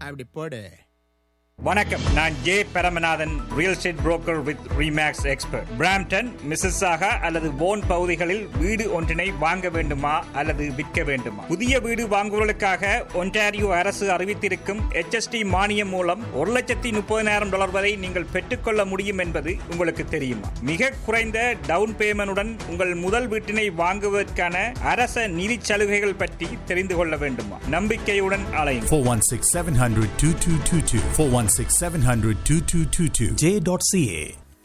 அப்படி போடு வணக்கம் நான் J Paramanathan real estate broker with Remax expert Brampton Mississauga அல்லது போன் பகுதிகளில் வீடு ஒன்றினை வாங்க வேண்டுமா அல்லது விற்க வேண்டுமா புதிய வீடு வாங்குவதற்காக ஒன்டாரியோ அரசு அறிவித்திருக்கும் HST மானியம் மூலம் ஒரு லட்சத்தி முப்பதினாயிரம் டாலர் வரை நீங்கள் பெற்றுக்கொள்ள முடியும் என்பது உங்களுக்கு தெரியுமா மிக குறைந்த டவுன் பேமெண்டுடன் உங்கள் முதல் வீட்டினை வாங்குவதற்கான அரச நிதி சலுகைகள் பற்றி தெரிந்து கொள்ள வேண்டுமா நம்பிக்கையுடன் அலையுங்கள் 416 700 2222. 416 700 2222. J.ca.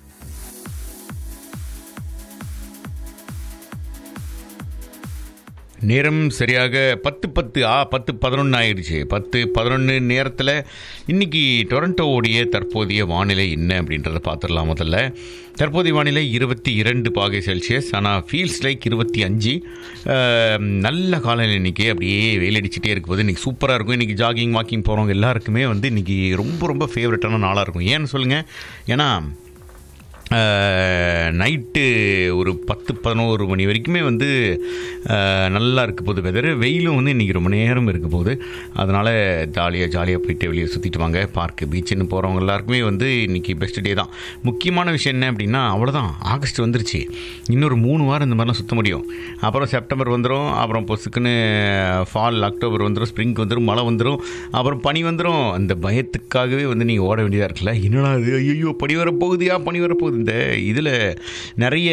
நேரம் சரியாக பத்து பத்து ஆ பத்து பதினொன்று ஆயிடுச்சு பத்து பதினொன்று நேரத்தில் இன்னைக்கு டொரண்டோவுடைய தற்போதைய வானிலை என்ன அப்படின்றத பார்த்துடலாம் முதல்ல தற்போதைய வானிலை இருபத்தி இரண்டு பாகை செல்சியஸ் ஆனால் ஃபீல்ஸ் லைக் இருபத்தி அஞ்சு அஹ், நல்ல காலையில் இன்னைக்கு அப்படியே வெயில் அடிச்சுட்டே இருக்கும் போது இன்றைக்கி சூப்பராக இருக்கும் இன்றைக்கி ஜாகிங் வாக்கிங் போகிறவங்க எல்லாருக்குமே வந்து இன்றைக்கி ரொம்ப ரொம்ப ஃபேவரட்டான நாளாக இருக்கும் ஏன்னு சொல்லுங்கள் ஏன்னா நைட்டு ஒரு பத்து பதினோரு மணி வரைக்குமே வந்து அஹ், நல்லா இருக்க போகுது வெதர் வெயிலும் வந்து இன்றைக்கி ரொம்ப நேரம் இருக்க போகுது அதனால் ஜாலியாக ஜாலியாக போயிட்டு வெளியே சுற்றிட்டு வாங்க பார்க்கு பீச்சுன்னு போகிறவங்க எல்லாருக்குமே வந்து இன்றைக்கி பெஸ்ட் டே தான் முக்கியமான விஷயம் என்ன அப்படின்னா அவ்வளோதான் ஆகஸ்ட் வந்துருச்சு இன்னொரு மூணு வாரம் இந்த மாதிரிலாம் சுற்ற முடியும் அப்புறம் செப்டம்பர் வந்துடும் அப்புறம் பொசுக்குன்னு ஃபால் அக்டோபர் வந்துடும் ஸ்ப்ரிங் வந்துடும் மழை வந்துடும் அப்புறம் பனி வந்துடும் அந்த பயத்துக்காகவே வந்து நீங்கள் ஓட வேண்டியதாக இருக்குல்ல என்னடா இது ஐயோ பனி வரப்போகுதியா பனி வரப்போகுது இந்த இதில் நிறைய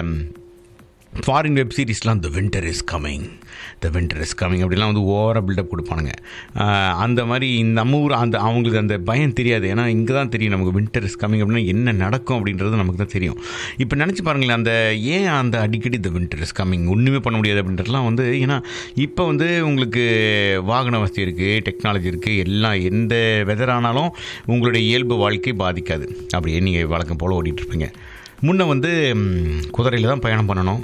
ஃபாரின் வெப் சீரிஸ்லாம் the winter is coming the winter is coming அப்படிலாம் வந்து ஓவராக பில்டப் கொடுப்பானுங்க ஆஹ் அந்த மாதிரி நம்ம ஊர் அந்த அவங்களுக்கு அந்த பயம் தெரியாது ஏன்னா இங்கே தான் தெரியும் நமக்கு வின்டர் இஸ் கம்மிங் அப்படின்னா என்ன நடக்கும் அப்படின்றது நமக்கு தான் தெரியும் இப்போ நினச்சி பாருங்களேன் அந்த ஏன் அந்த அடிக்கடி த வின்டர் இஸ் கம்மிங் ஒன்றுமே பண்ண முடியாது அப்படின்றதுலாம் வந்து ஏன்னா இப்போ வந்து உங்களுக்கு வாகன வசதி இருக்குது டெக்னாலஜி இருக்குது எல்லாம் எந்த வெதர் ஆனாலும் உங்களுடைய இயல்பு வாழ்க்கை பாதிக்காது அப்படியே நீங்கள் வழக்கம் போல் ஓடிட்டுருப்பீங்க முன்ன வந்து குதிரையில் தான் பயணம் பண்ணணும்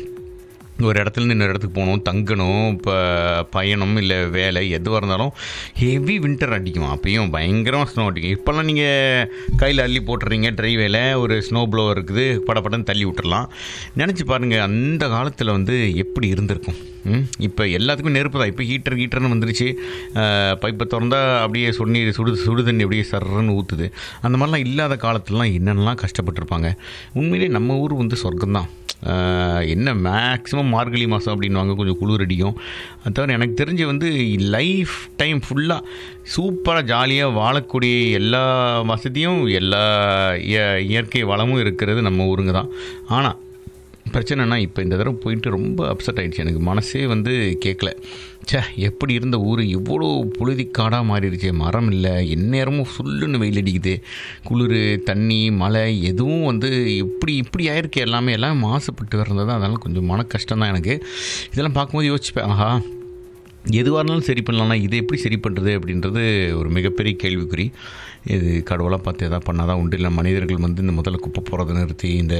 ஒரு இடத்துலேருந்து இன்னொரு இடத்துக்கு போகணும் தங்கணும் இப்போ பயணம் இல்லை வேலை எதுவாக இருந்தாலும் ஹெவி வின்டர் அடிக்கும் அப்பயும் பயங்கரமாக ஸ்னோ அடிக்கும் இப்போல்லாம் நீங்கள் கையில் அள்ளி போட்டுறீங்க ட்ரைவேல ஒரு ஸ்னோ ப்ளோவர் இருக்குது படப்படன்னு தள்ளி விட்டுறலாம் நினச்சி பாருங்கள் அந்த காலத்தில் வந்து எப்படி இருந்திருக்கும் ம்? இப்போ எல்லாத்துக்கும் நெருப்பு தான் இப்போ ஹீட்டர் ஹீட்டர்னு வந்துருச்சு பைப்பை திறந்தா அப்படியே சொன்னீர் சுடு சுடு தண்ணி அப்படியே சர்றன்னு ஊற்றுது அந்த மாதிரிலாம் இல்லாத காலத்துலலாம் என்னென்னலாம் கஷ்டப்பட்டிருப்பாங்க உண்மையிலே நம்ம ஊர் வந்து சொர்க்கம்தான் ஆஹ் என்ன மேக்ஸிமம் மார்கழி மாதம் அப்படின்வாங்க கொஞ்சம் குளிர் அடிக்கும் அது தவிர எனக்கு தெரிஞ்சு வந்து லைஃப் டைம் ஃபுல்லாக சூப்பராக ஜாலியாக வாழக்கூடிய எல்லா வசதியும் எல்லா இய- இயற்கை வளமும் இருக்கிறது நம்ம ஊருங்க தான் ஆனால் பிரச்சனைனா இப்போ இந்த தடவை போயிட்டு ரொம்ப அப்செட் ஆயிடுச்சு எனக்கு மனசே வந்து கேட்கல ச்சே எப்படி இருந்த ஊர் இவ்வளோ புழுதிக்காடாக மாறிடுச்சு மரம் இல்லை எந்நேரமும் சுள்ளுன்னு வெயில் அடிக்குது குளிர் தண்ணி மழை எதுவும் வந்து இப்படி இப்படி ஆயிருக்கு எல்லாமே எல்லாம் மாசுபட்டு வர்றது அதெல்லாம் கொஞ்சம் மன கஷ்டம் தான் எனக்கு இதெல்லாம் பார்க்கும்போது யோசிப்பேன் ஆஹா எதுவாக இருந்தாலும் சரி பண்ணலாம்னா இதை எப்படி சரி பண்ணுறது அப்படின்றது ஒரு மிகப்பெரிய கேள்விக்குறி இது கடவுளாக பார்த்து எதாவது பண்ணால் தான் உண்டு இல்லை மனிதர்கள் வந்து இந்த முதல்ல குப்பை போகிறத நிறுத்தி இந்த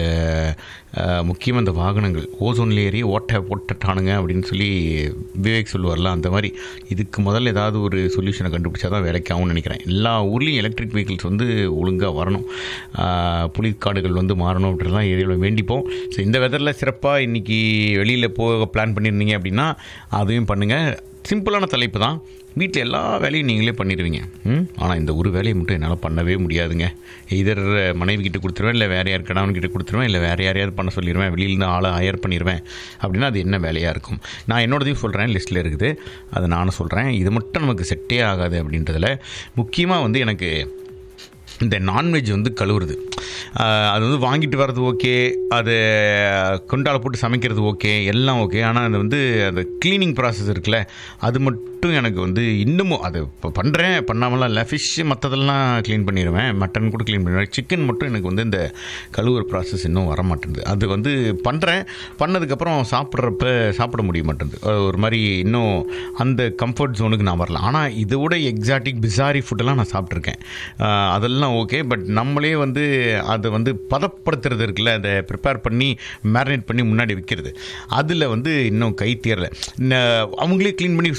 முக்கியமாக இந்த வாகனங்கள் ஓசோன் லேயரி ஓட்ட ஓட்டட்டானுங்க அப்படின்னு சொல்லி விவேக் சொல்லுவார்ல அந்த மாதிரி இதுக்கு முதல்ல ஏதாவது ஒரு சொல்யூஷனை கண்டுபிடிச்சா தான் வேலைக்கு ஆகும்னு நினைக்கிறேன் எல்லா ஊர்லேயும் எலக்ட்ரிக் வெஹிக்கிள்ஸ் வந்து ஒழுங்காக வரணும் ஆஹ் புலிக்காடுகள் வந்து மாறணும் அப்படிலாம் ஏரியாவில் வேண்டிப்போம் ஸோ இந்த வெதரில் சிறப்பாக இன்றைக்கி வெளியில் போக பிளான் பண்ணியிருந்தீங்க அப்படின்னா அதையும் பண்ணுங்கள் சிம்பிளான தலைப்பு தான் வீட்டில் எல்லா வேலையும் நீங்களே பண்ணிடுவீங்க ம் ஆனால் இந்த ஒரு வேலையை மட்டும் என்னால் பண்ணவே முடியாதுங்க இதர் மனைவி கிட்ட கொடுத்துருவேன் இல்லை வேறு யார் கணவன் கிட்ட கொடுத்துருவேன் இல்லை வேறு யாரையாவது பண்ண சொல்லிடுவேன் வெளியிலேருந்து ஆளை ஹையர் பண்ணிடுவேன் அப்படின்னா அது என்ன வேலையாக இருக்கும் நான் என்னோடதையும் சொல்கிறேன் லிஸ்ட்டில் இருக்குது அதை நானும் சொல்கிறேன் இது மட்டும் நமக்கு செட்டே ஆகாது அப்படின்றதுல முக்கியமாக வந்து எனக்கு இந்த நான்வெஜ் வந்து கழுவுறது ஆஹ் அது வந்து வாங்கிட்டு வர்றது ஓகே அது குண்டால போட்டு சமைக்கிறது ஓகே எல்லாம் ஓகே ஆனால் அது வந்து அந்த க்ளீனிங் ப்ராசஸ் இருக்குல்ல அது மட்டும் எனக்கு வந்து இன்னமும் அது இப்போ பண்ணுறேன் பண்ணாமலாம் இல்லை ஃபிஷ்ஷு மற்றதெல்லாம் க்ளீன் பண்ணிடுவேன் மட்டன் கூட க்ளீன் பண்ணிடுவேன் சிக்கன் மட்டும் எனக்கு வந்து இந்த கழுவுற ப்ராசஸ் இன்னும் வர மாட்டேங்குது அது வந்து பண்ணுறேன் பண்ணதுக்கப்புறம் சாப்பிட்றப்ப சாப்பிட முடிய மாட்டேங்குது அது ஒரு மாதிரி இன்னும் அந்த கம்ஃபர்ட் ஜோனுக்கு நான் வரல ஆனால் இதை விட எக்ஸாட்டிக் பிசாரி ஃபுட்டெல்லாம் நான் சாப்பிட்ருக்கேன் ஆஹ் அதெல்லாம் ஓகே பட் நம்மளே வந்து அதை வந்து பதப்படுத்துறது இருக்குல்ல அதை ப்ரிப்பேர் பண்ணி மேரினேட் பண்ணி முன்னாடி வைக்கிறது அதில் வந்து இன்னும் கை தேரல ந- அவங்களே க்ளீன் பண்ணி ஃபுல்லாக அந்த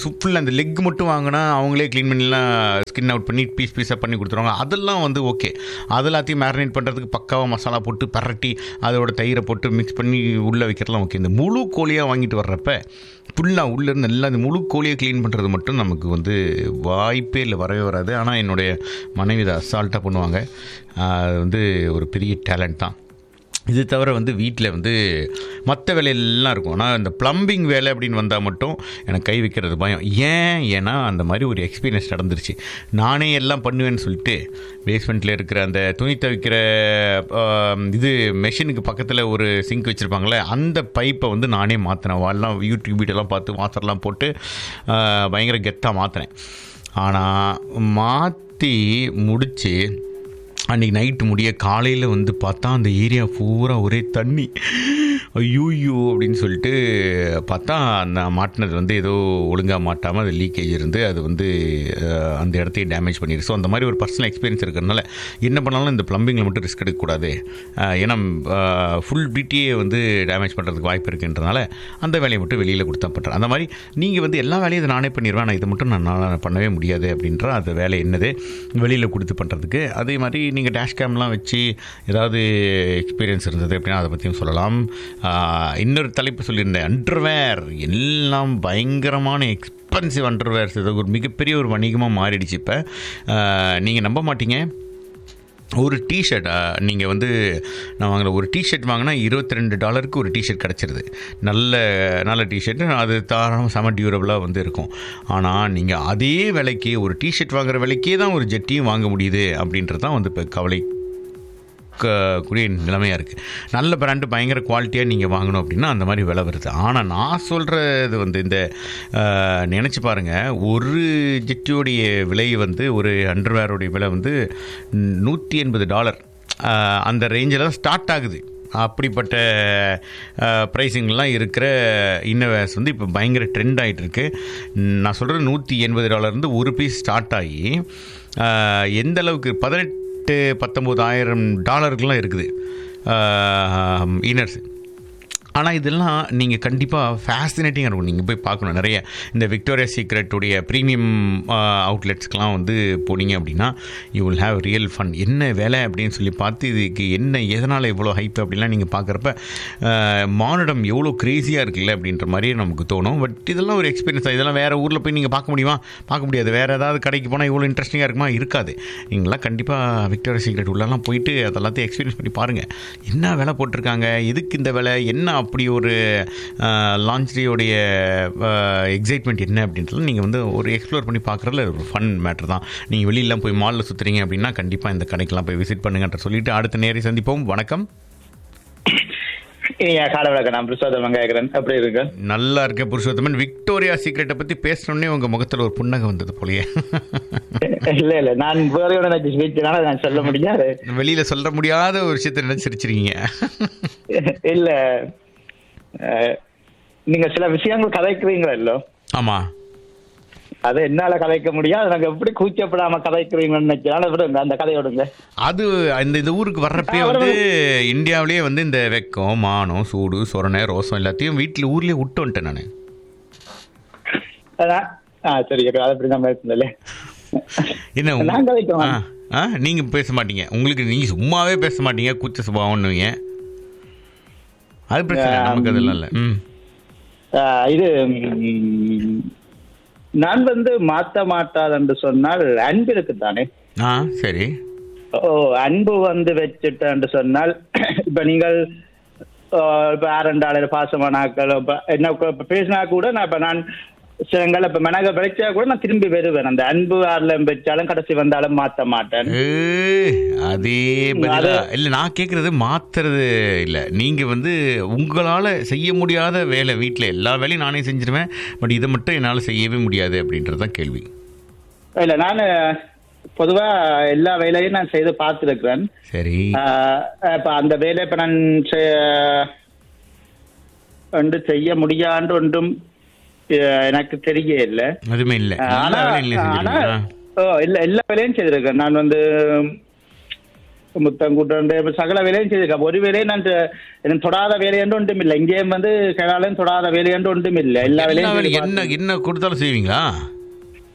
இந்த லெக் மட்டும் வாங்கினா அவங்களே க்ளீன் பண்ணிலாம் ஸ்கின் அவுட் பண்ணி பீஸ் பீஸாக பண்ணி கொடுத்துருவாங்க அதெல்லாம் வந்து ஓகே அது எல்லாத்தையும் மேரினேட் பண்ணுறதுக்கு பக்காவாக மசாலா போட்டு பரட்டி அதோட தயிரை போட்டு மிக்ஸ் பண்ணி உள்ளே வைக்கிறதுலாம் ஓகே இந்த முழு கோழியாக வாங்கிட்டு வர்றப்ப ஃபுல்லாக உள்ளேருந்து எல்லாம் இந்த முழு கோழியை க்ளீன் பண்ணுறது மட்டும் நமக்கு வந்து வாய்ப்பே இல்லை வரவே வராது ஆனால் என்னுடைய மனைவி இதை அசால்ட்டாக பண்ணுவாங்க ஆஹ் அது வந்து ஒரு பெரிய டேலண்ட் தான் இது தவிர வந்து வீட்டில் வந்து மற்ற வேலையெல்லாம் இருக்கும் ஆனால் இந்த ப்ளம்பிங் வேலை அப்படின்னு வந்தால் மட்டும் எனக்கு கை வைக்கிறது பயம் ஏன் ஏன்னா அந்த மாதிரி ஒரு எக்ஸ்பீரியன்ஸ் நடந்துருச்சு நானே எல்லாம் பண்ணுவேன்னு சொல்லிட்டு பேஸ்மெண்ட்டில் இருக்கிற அந்த துணி துவைக்கிற ஆம், இது மெஷினுக்கு பக்கத்தில் ஒரு சிங்க் வச்சுருப்பாங்களே அந்த பைப்பை வந்து நானே மாற்றினேன் எல்லாம் யூடியூப் வீடியோலாம் பார்த்து வாசர்லாம் போட்டு ஆ, பயங்கர கெத்தாக மாற்றினேன் ஆனால் மாற்றி முடித்து அன்றைக்கி நைட்டு முடிய காலையில் வந்து பார்த்தா அந்த ஏரியா பூரா ஒரே தண்ணி ஐயோயோ அப்படின்னு சொல்லிட்டு பார்த்தா அந்த மாட்டினது வந்து ஏதோ ஒழுங்காக மாட்டாமல் அது லீக்கேஜ் இருந்து அது வந்து அஹ், அந்த இடத்தையும் டேமேஜ் பண்ணிடுது ஸோ அந்த மாதிரி ஒரு பர்சனல் எக்ஸ்பீரியன்ஸ் இருக்கிறதுனால என்ன பண்ணாலும் இந்த ப்ளம்பிங்கில் மட்டும் ரிஸ்க் எடுக்கக்கூடாது அஹ், ஏன்னா ஃபுல் பிடிஏ வந்து டேமேஜ் பண்ணுறதுக்கு வாய்ப்பு இருக்குன்றனால அந்த வேலையை மட்டும் வெளியில் கொடுத்தா பண்ணுறேன் அந்த மாதிரி நீங்கள் வந்து எல்லா வேலையும் இதை நானே பண்ணிடுவேன் ஆனால் இதை மட்டும் நான் நான் பண்ணவே முடியாது அப்படின்ற அந்த வேலை என்னது வெளியில் கொடுத்து பண்ணுறதுக்கு அதே மாதிரி நீங்கள் டேஷ் கேம்லாம் வச்சு ஏதாவது எக்ஸ்பீரியன்ஸ் இருந்தது அப்படின்னா அதை பற்றியும் சொல்லலாம் ஆஹ், இன்னொரு தலைப்பு சொல்லியிருந்தேன் அண்டர்வேர் எல்லாம் பயங்கரமான எக்ஸ்பென்சிவ் அண்டர்வேர்ஸ் இது ஒரு மிகப்பெரிய ஒரு வணிகமாக மாறிடுச்சு இப்போ நீங்கள் நம்ப மாட்டீங்க ஒரு டிஷர்ட் நீங்கள் வந்து நான் வாங்கின ஒரு டிஷர்ட் வாங்கினா இருபத்தி ரெண்டு டாலருக்கு ஒரு டிஷர்ட் கிடச்சிருது நல்ல நல்ல டிஷர்ட் அது தாராளமாக செம டியூரபிளாக வந்து இருக்கும் ஆனால் நீங்கள் அதே விலைக்கு ஒரு டிஷர்ட் வாங்குற விலைக்கே தான் ஒரு ஜெட்டியும் வாங்க முடியுது அப்படின்றது தான் வந்து இப்போ கவலை க- கூடிய நிலைமையாக இருக்குது நல்ல பிராண்டு பயங்கர குவாலிட்டியாக நீங்கள் வாங்கணும் அப்படின்னா அந்த மாதிரி விலை வருது ஆனால் நான் சொல்கிறது வந்து இந்த நினச்சி பாருங்கள் ஒரு ஜெட்டியோடைய விலை வந்து ஒரு அண்டர்வேருடைய விலை வந்து நூற்றி எண்பது டாலர் அந்த ரேஞ்சில் தான் ஸ்டார்ட் ஆகுது அப்படிப்பட்ட ப்ரைஸிங்லாம் இருக்கிற இன்னோவேஸ் வந்து இப்போ பயங்கர ட்ரெண்ட் ஆகிட்டு இருக்கு நான் சொல்கிறது நூற்றி எண்பது டாலர்லேருந்து ஒரு பீஸ் ஸ்டார்ட் ஆகி அஹ், எந்த அளவுக்கு பதினெட்டு பத்தொம்போதாயிரம் டாலருக்குலாம் இருக்குது இன்னர்ஸ் ஆனால் இதெல்லாம் நீங்கள் கண்டிப்பாக ஃபேசினேட்டிங்காக இருக்கும் நீங்கள் போய் பார்க்கணும் நிறைய இந்த விக்டோரியா சீக்ரெட்டுடைய ப்ரீமியம் அவுட்லெட்ஸ்க்கெலாம் வந்து போனீங்க அப்படின்னா you will have real fun என்ன வேலை அப்படின்னு சொல்லி பார்த்து இதுக்கு என்ன எதனால் இவ்வளோ ஹைப் அப்படிலாம் நீங்கள் பார்க்குறப்ப மானிடம் எவ்வளோ க்ரேஸியாக இருக்குல்ல அப்படின்ற மாதிரி நமக்கு தோணும் பட் இதெல்லாம் ஒரு எக்ஸ்பீரியன்ஸ் இதெல்லாம் வேறு ஊரில் போய் நீங்கள் பார்க்க முடியுமா பார்க்க முடியாது வேறு ஏதாவது கடைக்கு போனால் இவ்வளோ இன்ட்ரெஸ்டிங்காக இருக்குமா இருக்காது நீங்களாம் கண்டிப்பாக விக்டோரியா சீக்ரெட் உள்ளலாம் போயிட்டு அதெல்லாத்தையும் எக்ஸ்பீரியன்ஸ் பண்ணி பாருங்கள் என்ன விலை போட்டிருக்காங்க எதுக்கு இந்த விலை என்ன அப்படி ஒரு லான்ச்ரியோடைய எக்ஸைட்மெண்ட் என்ன அப்படின்றது நீங்கள் வந்து ஒரு எக்ஸ்ப்ளோர் பண்ணி பார்க்குறதுல ஒரு ஃபன் மேட்டர் தான் நீங்கள் வெளியிலாம் போய் மாலில் சுற்றுறீங்க அப்படின்னா கண்டிப்பாக இந்த கடைக்கெல்லாம் போய் விசிட் பண்ணுங்கன்ற சொல்லிட்டு அடுத்த நேரே சந்திப்போம் வணக்கம் இனியா கால வணக்கம் நான் பிரசாதம் கேட்கிறேன் எப்படி இருக்கு நல்லா இருக்க புருஷோத்தமன் விக்டோரியா சீக்ரெட்டை பற்றி பேசணுன்னே உங்கள் முகத்தில் ஒரு புன்னகை வந்தது போலயே இல்ல இல்ல நான் வேற நினைச்சு ஸ்பீச்னால நான் சொல்ல முடியாது வெளியில் சொல்ல முடியாத ஒரு விஷயத்தை நினச்சிருச்சிருக்கீங்க இல்ல அஹ், நீங்க சில விஷயங்கள் கதைக்கிறீங்களோ ஆமாம் அதை என்னால கதைக்க முடியாது நாங்க எப்படி கூச்சப்படாம கதைக்கிறீங்கன்னு நினைச்சால விடுங்க அந்த கதையை விடுங்க அது இந்த இந்த ஊருக்கு வர்றப்பே வந்து இந்தியாவிலேயே வந்து இந்த வெக்கம் மானம் சூடு சொரணை ரோசம் எல்லாத்தையும் வீட்டில் ஊர்லேயே விட்டு வந்துட்டேன் நான் அதான். ஆ சரி okay, அதை அப்படி தான் பேசுனதுல என்ன உங்க- நான் கதைக்க ஆ ஆ நீங்கள் பேச மாட்டீங்க உங்களுக்கு நீங்கள் சும்மாவே பேச மாட்டீங்க கூச்ச சுபாவம்னுவீங்க அது பிரச்சனை இல்லை, நமக்கு அதெல்லாம் இல்லை ம் ஆஹ் இது ம், நான் வந்து மாத்த மாட்டாது என்று சொன்னால் அன்பு இருக்குதானே ஆ சரி ஓ அன்பு வந்து வச்சுட்டு சொன்னால் இப்ப நீங்கள் ஆஹ் இப்ப ஆரண்டாளர் பாசமான ஆக்கள் இப்ப என்ன இப்ப பேசினா கூட நான் இப்ப நான் சிலங்கள் இப்ப மெனக படிச்சா கூட நான் திரும்பி வருவேன் அந்த அன்பு ஆறுல வச்சாலும் கடைசி வந்தாலும் மாத்த மாட்டேன் ஏய், அதே பதிலா அது- இல்லை நான் கேட்குறது மாத்துறது இல்லை நீங்கள் வந்து உங்களால் செய்ய முடியாத வேலை வீட்டில் எல்லா வேலையும் நானே செஞ்சிருவேன் பட் இதை மட்டும் என்னால் செய்யவே முடியாது அப்படின்றது தான் கேள்வி இல்ல நான் பொதுவா எல்லா வேலையும் நான் செய்து பார்த்துருக்கிறேன் சரி ஆஹ் இப்ப அந்த வேலை இப்ப நான் செ- வந்து செய்ய முடியாண்டு ஒன்றும் அஹ், எனக்கு தெரிய இல்லை அதுவுமே இல்லை எல்லா ஆனா வேலையும் ஆனா செஞ்சிருக்கீங்களா ஓ இல்ல எல்லா வேலையும் செய்திருக்கேன் நான் வந்து முத்தம் கூட்டு இப்ப சகல வேலையும் செய்திருக்கேன் ஒரு வேலையும் நான் தெ- எனக்கு தொடாத வேலையண்டு ஒன்றும் இல்லை இங்கேயும் வந்து கிணாலும் தொடாத வேலையண்டு ஒன்றும் இல்லை எல்லா எல்லா வேலையும் வேலையும் செய்து என்ன என்ன கொடுத்தாலும் செய்வீங்களா பார்த்து-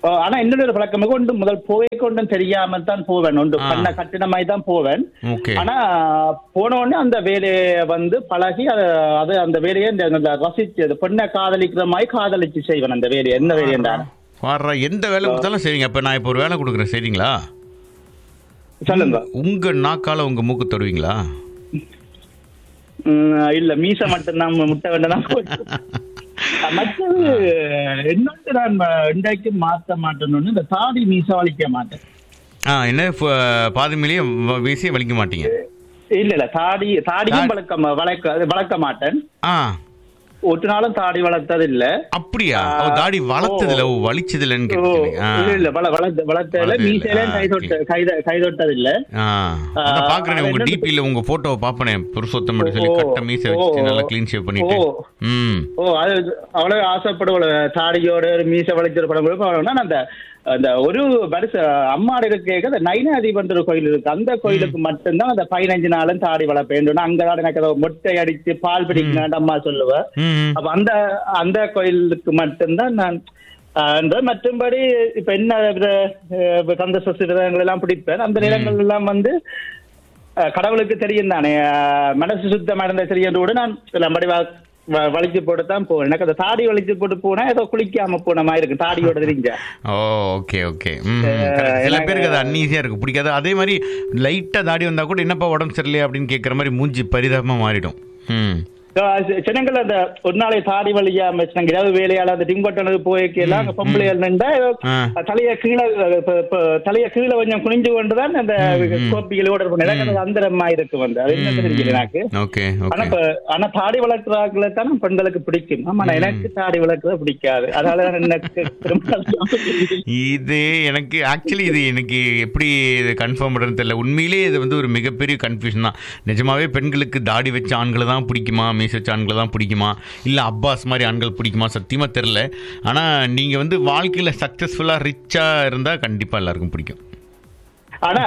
ஓ, ஆனா இன்னொரு பழக்கம் கொண்டு முதல் போவே கொண்டும் தெரியாம தான் போவேன் ஒன்று ஆ. பண்ண கட்டிடமாய் தான் போவேன் ஓகே ஆனா போன உடனே அந்த வேலையை வந்து பழகி அது அது அந்த வேலையை இந்த- இந்த ரசிச்சு அது பெண்ணை காதலிக்கிற மாதிரி காதலிச்சு செய்வேன் அந்த வேலையை என்ன வேலை என்றால் வர்ற எந்த வேலை கொடுத்தாலும் சரிங்க அப்போ நான் இப்போ ஒரு வேலை கொடுக்குறேன் சரிங்களா சொல்லுங்க உங்க நாக்கால உங்க மூக்கு தருவீங்களா ம், இல்ல மீச மட்டும் தான் முட்டை வேண்டாம் மற்றது இன்னொன்று நான் இன்றைக்கு மாற்ற மாட்டேன்னு இந்த தாடி மீச வலிக்க மாட்டேன் ஆ என்ன ஃப- பாதி மேலேயே வ- வீசி வலிக்க மாட்டீங்க இல்ல இல்ல தாடி தாடியும் தா- வளர்க்க வளர்க்க வளர்க்க மாட்டேன் ஆ ஒரு நாளும் தாடி வளர்த்தது இல்ல அப்படியா ஓ தாடி வளர்த்ததுல ஓ வலிச்சதுலன்னு ஓ, கேட்டீங்க ஆ இல்ல இல்ல வள வளர்த்த வளர்த்ததுல வளர்த்தது இல்ல. மீசையில ஆ, கை தொட்ட கை கை தொட்டது இல்ல ஆ ஆ, நான் பாக்குறேன் அது உங்க என்ன- டிபில உங்க போட்டோவை பாப்பனே புருஷோத்தம் மட்டும் சொல்லி ஓ, கட்ட மீசை வச்சு ஓ, நல்லா க்ளீன் ஷேவ் பண்ணிட்டு ஓ. ம் ஓ அது அவ்வளவு ஆசைப்படுவ தாடியோட ஒரு மீசை வளைச்சிரு படம் கூட நான் அந்த அந்த ஒரு வருஷ அம்மாடு இருக்க அந்த நைனாதிபன் ஒரு கோயில் இருக்கு அந்த கோயிலுக்கு மட்டும்தான் அந்த பதினஞ்சு நாளும் தாடி வளர்ப்பேன் அங்கதான் எனக்கு அதை மொட்டை அடிச்சு பால் பிடிக்கணும் அம்மா சொல்லுவ ம் அப்ப அந்த அந்த கோயிலுக்கு மட்டும்தான் நான் ஆஹ், இந்த மற்றும்படி இப்ப என்ன வித, அஹ், கந்த சஷ்டி விரதங்கள் எல்லாம் பிடிப்பேன் அந்த நிலங்கள் எல்லாம் வந்து அஹ், கடவுளுக்கு தெரியும் தானே அஹ், மனசு சுத்தமா இருந்த தெரியும் கூட நான் எல்லாம் வடிவா வ- வலிச்சு போட்டு தான் போவேன் எனக்கு அந்த தாடி வலிச்சு போட்டு போனா ஏதோ குளிக்காம போன மாதிரி இருக்கு தாடியோட தெரிஞ்ச ஓ ஓகே ஓகே ம் correct. சில எனக்கு- பேருக்கு அது அன்னீசியா இருக்கு பிடிக்காது அதே மாதிரி லைட்டா தாடி வந்தா கூட என்னப்பா உடம்பு சரியில்லையா அப்படின்னு கேட்குற மாதிரி மூஞ்சி பரிதாபமா மாறிடும் ம் சின்னங்கள் அந்த ஒரு நாளை தாடி வலியாம வச்சுனாங்க ஏதாவது வேலையால அந்த டிம்பட்டனுக்கு போய்க்கு எல்லாம் அங்க பொம்பளைகள் நின்றா ஆ. தலைய கீழே இப்ப- இப்ப தலைய கீழே கொஞ்சம் குனிஞ்சு கொண்டுதான் அந்த கோப்பிகள் ஓட பண்ண எனக்கு அது அந்தரமா இருக்கு வந்து அது என்ன தெரியல எனக்கு ஓகே ஆனா ஓகே இப்ப ஆனா தாடி வளர்க்குறாங்கள தான் பெண்களுக்கு பிடிக்கும் ஆமா ஆனா எனக்கு தாடி வளர்க்கறது பிடிக்காது அதனால தான் எனக்கு திரும்ப இது எனக்கு ஆக்சுவலி இது எனக்கு எப்படி இது கன்ஃபார்ம் பண்ணுறது தெரியல உண்மையிலேயே இது வந்து ஒரு மிகப்பெரிய கன்ஃபியூஷன் தான் நிஜமாவே பெண்களுக்கு தாடி வச்ச ஆண்களை தான் பிடிக்குமா மீஸ் வச்ச ஆண்களை தான் பிடிக்குமா இல்லை அப்பாஸ் மாதிரி ஆண்கள் பிடிக்குமா சத்தியமாக தெரில ஆனால் நீங்கள் வந்து வாழ்க்கையில் சக்ஸஸ்ஃபுல்லாக ரிச்சாக இருந்தால் கண்டிப்பாக எல்லாருக்கும் பிடிக்கும் ஆனா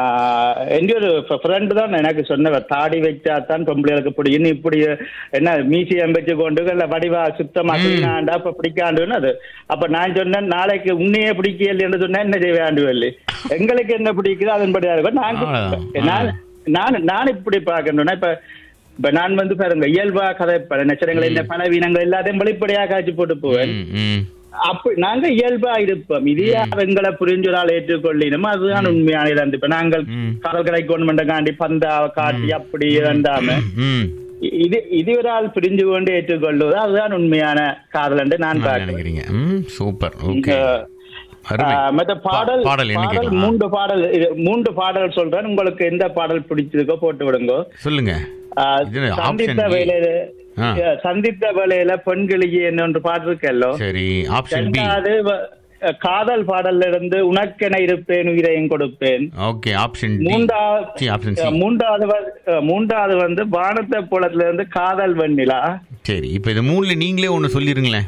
எங்க ஒரு ஃப்ரெண்டு தான் எனக்கு சொன்னவர் தாடி வச்சா தான் பொம்பளைகளுக்கு பிடிக்கும் நீ இப்படி என்ன மியூசியம் வச்சு கொண்டு இல்ல வடிவா சுத்தமா கிளீனாண்டா இப்ப பிடிக்காண்டுன்னு அது அப்ப நான் சொன்னேன் நாளைக்கு உன்னையே பிடிக்கல என்று சொன்னா என்ன செய்ய வேண்டுவில்லை எங்களுக்கு என்ன பிடிக்குதோ அதன்படியா இருக்கும் நான் அவ்வளவுதான். நான் நான் நான் இப்படி பார்க்கணும்னா இப்ப இப்ப நான் வந்து பாருங்க இயல்பா கதை நட்சத்திரங்கள் என்ன பலவீனங்கள் எல்லாத்தையும் வெளிப்படையா காய்ச்சி போட்டு போவேன் ம் ம் அப்படி நாங்க இயல்பா இருப்போம் இதையா எங்களை புரிஞ்சொரால் ஏற்றுக்கொள்ளினோம் அதுதான் உண்மையான இடம் இப்ப நாங்கள் ம். கடல் கடை கவர்மெண்ட காண்டி பந்தா காட்டி அப்படி இருந்தாம ம் இது இது ஒரு ஆள் புரிஞ்சு கொண்டு ஏற்றுக்கொள்வது அதுதான் உண்மையான காதல் என்று நான் நான் பார்க்கிறேன் நினைக்கிறீங்க ம் சூப்பர் ஓகே இந்த, அருமை ஆஹ், மற்ற பாடல் பா- பாடல் என்ன பாடல் கேட்கலாம் மூன்று பாடல் இது மூன்று பாடல் சொல்றேன் உங்களுக்கு எந்த பாடல் பிடிச்சிருக்கோ போட்டு விடுங்க சொல்லுங்க ஆஹ், இது சந்தித்த option A. வேலையில ஆ. சந்தித்த வேலையில பெண்களியே என்ன பாட்டு இருக்கல்லோ சரி ஆப்ஷன் பி ரெண்டாவது வ- காதல் பாடல்ல இருந்து உனக்கென இருப்பேன் உயிரையும் கொடுப்பேன் ஓகே ஆப்ஷன் டி மூன்றாவது ஆப்ஷன் சி மூன்றாவது வ- மூன்றாவது வந்து வானத்த புலத்துல இருந்து காதல் வெண்ணிலா சரி இப்போ இது மூணுல நீங்களே ஒன்று சொல்லிருங்களேன்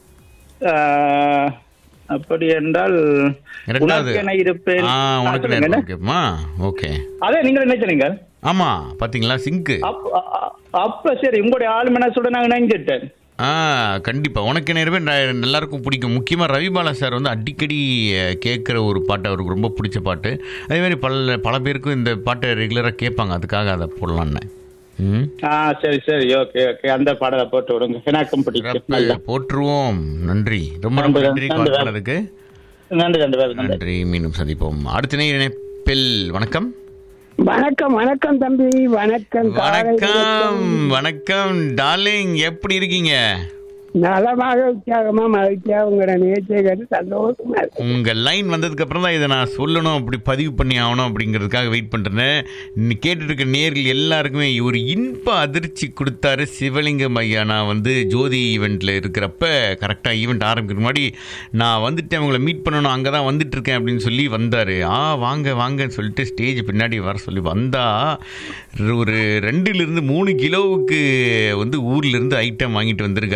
ஆஹ், அப்படி என்றால் ரெண்டாவது உனக்கென இருப்பேன் ஆ ஆ, உனக்கு சொல்லுங்க என்ன? இருக்குமா ஓகே அதே நீங்க நினைச்சீங்க ஆமா பாத்தீங்களா சிங்க்கு அப்ப அ- அப்ப சரி உங்களுடைய ஆள் மனசோட நான் இணைஞ்சிட்டேன் ஆ கண்டிப்பா உனக்கு நேரமே ந- எல்லாருக்கும் பிடிக்கும் முக்கியமா ரவிபாலா சார் வந்து அடிக்கடி அஹ், கேட்குற ஒரு பாட்டு அவருக்கு ரொம்ப பிடிச்ச பாட்டு அதே மாதிரி பல பல பேருக்கும் இந்த பாட்டை ரெகுலராக கேட்பாங்க அதுக்காக அதை போடலான்னு ம் ஆ சரி சரி ஓகே ஓகே அந்த பாடலை போட்டு விடுங்க எனக்கும் பிடிக்கும் சிறப்பு. நல்லா போற்றுவோம் நன்றி ரொம்ப ரொம்ப நன்றி, நன்றி நன்றி. கால் பண்ணதுக்கு நன்றி நன்றி வேறு நன்றி நன்றி மீண்டும் சந்திப்போம் அடுத்த நேர இணைப்பில் வணக்கம் வணக்கம் வணக்கம் தம்பி வணக்கம் காலை வணக்கம் வணக்கம் டார்லிங் எப்படி இருக்கீங்க நலமாக உற்சாகமா மகிழ்ச்சியாக உங்களோட நிகழ்ச்சியை கேட்டு சந்தோஷமா இருக்கு உங்க லைன் வந்ததுக்கு அப்புறம் தான் இதை நான் சொல்லணும் அப்படி பதிவு பண்ணி ஆகணும் அப்படிங்கிறதுக்காக வெயிட் பண்ணிருந்தேன் இன்னைக்கு கேட்டுட்டு இருக்க நேர்கள் எல்லாருக்குமே ஒரு இன்ப அதிர்ச்சி கொடுத்தாரு சிவலிங்கம் ஐயா நான் வந்து ஜோதி ஈவெண்ட்ல இருக்கிறப்ப கரெக்டாக ஈவெண்ட் ஆரம்பிக்கிற முன்னாடி நான் வந்துட்டு அவங்கள மீட் பண்ணணும் அங்கே தான் வந்துட்டு இருக்கேன் அப்படின்னு சொல்லி வந்தார் ஆ வாங்க வாங்கன்னு சொல்லிட்டு ஸ்டேஜ் பின்னாடி வர சொல்லி வந்தா ஒரு ரெண்டுலேருந்து மூணு கிலோவுக்கு வந்து ஊர்ல இருந்து ஐட்டம் வாங்கிட்டு வந்திருக்காரு